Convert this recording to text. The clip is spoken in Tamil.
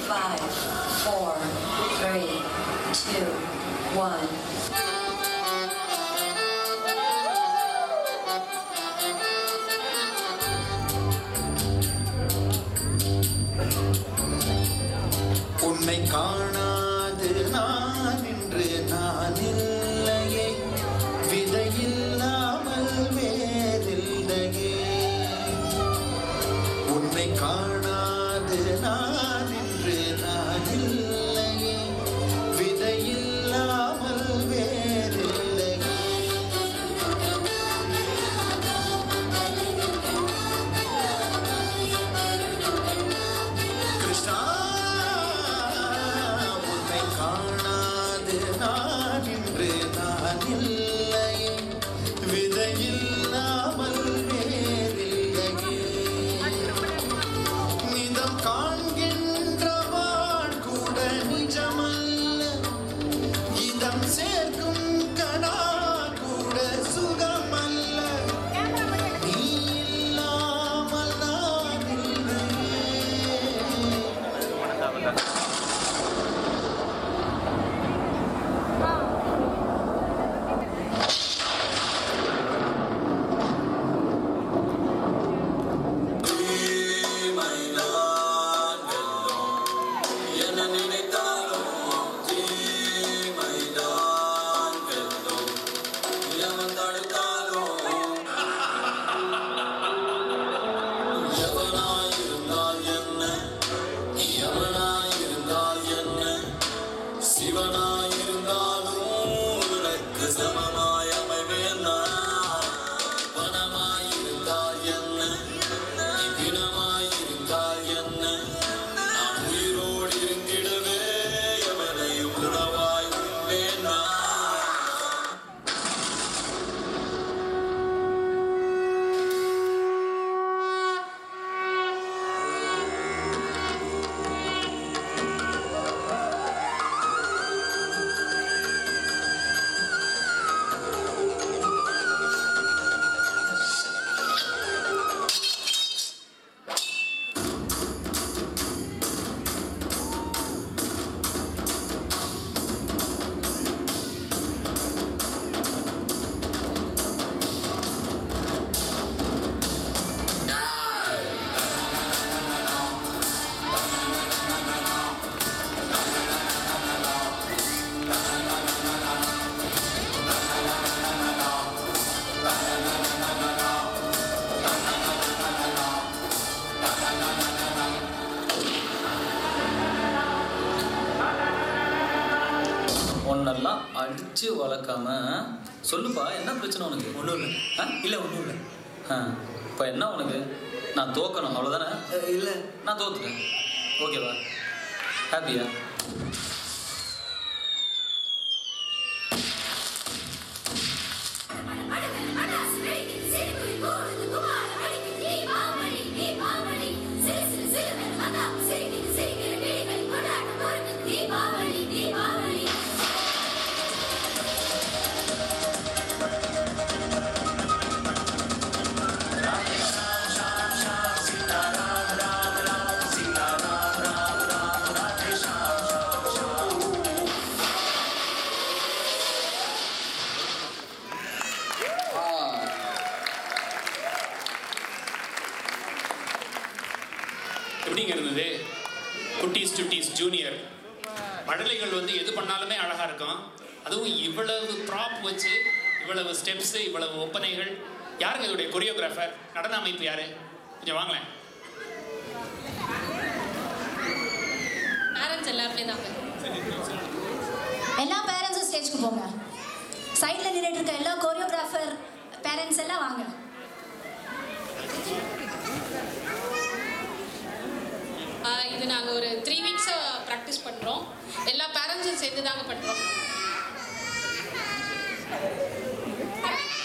five, four, three, two, one. உன்னை காணாது நான் இன்று நான் இல்லையே விதையில்லாமல் வேறில்லையே உன்னை காணாது நான் இன்று நான் இல்லையே விதையில்லாமல் வேறில்லையே கிருஷ்ணா உன்னை காணாது நான் இன்று நான் இல்லையே விதையில்லாமல் வேறில்லையே நிதம் காண்கின்றவான் கூட நிஜமல்ல இதம் சேர்க்கும் கணா கூட சுகமல்ல நீ இல்லாமல் நான் இல்லையே என்ன நினைத்தாலும் தீமைதான் வெல்லும் எவன் தடுத்தாலும் எவனாயிருந்தால் என்ன எவனாயிருந்தால் என்ன சிவனாயிருந்தாலும் உனக்கு சமமாய் அமைவேன் நான் பணமாயிருந்தால் என்ன தினமாயிருந்தால் என்ன நான் உயிரோடு இருந்திடவே எவனையும் உணவாய் உண்டேன் நான் உன்னெல்லாம் அடிச்சு வளர்க்காம சொல்லுப்பா என்ன பிரச்சனை உனக்கு ஒன்றும் இல்லை ஆ இல்லை ஒன்றும் இல்லை ஆ இப்போ என்ன உனக்கு நான் தோக்கணும் அவ்வளோதானே இல்லை நான் தோத்துட்டேன் ஓகேவா ஹாப்பியா தீபாவளி தீபாவளி எப்படிங்க இருந்தது குட்டீஸ் சுட்டீஸ் ஜூனியர் மழலைகள் வந்து எது பண்ணாலுமே அழகா இருக்கும் அதுவும் இவ்வளவு ப்ராப் வச்சு இவ்வளவு ஸ்டெப்ஸ் இவ்வளவு ஒப்பனைகள் யாருங்க இதோடைய கொரியோகிராஃபர் நடன அமைப்பு யாரு கொஞ்சம் வாங்களேன் பேரண்ட்ஸ் எல்லாருமே தாங்க எல்லா பேரண்ட்ஸும் ஸ்டேஜ்க்கு போங்க சைடில் நின்றுட்டு இருக்க எல்லா கோரியோகிராஃபர் பேரண்ட்ஸ் எல்லாம் வாங்க ஆஹ் இது நாங்கள் ஒரு த்ரீ வீக்ஸாக ப்ராக்டிஸ் பண்ணுறோம் எல்லா பேரண்ட்ஸும் சேர்ந்து தாங்க பண்ணுறோம்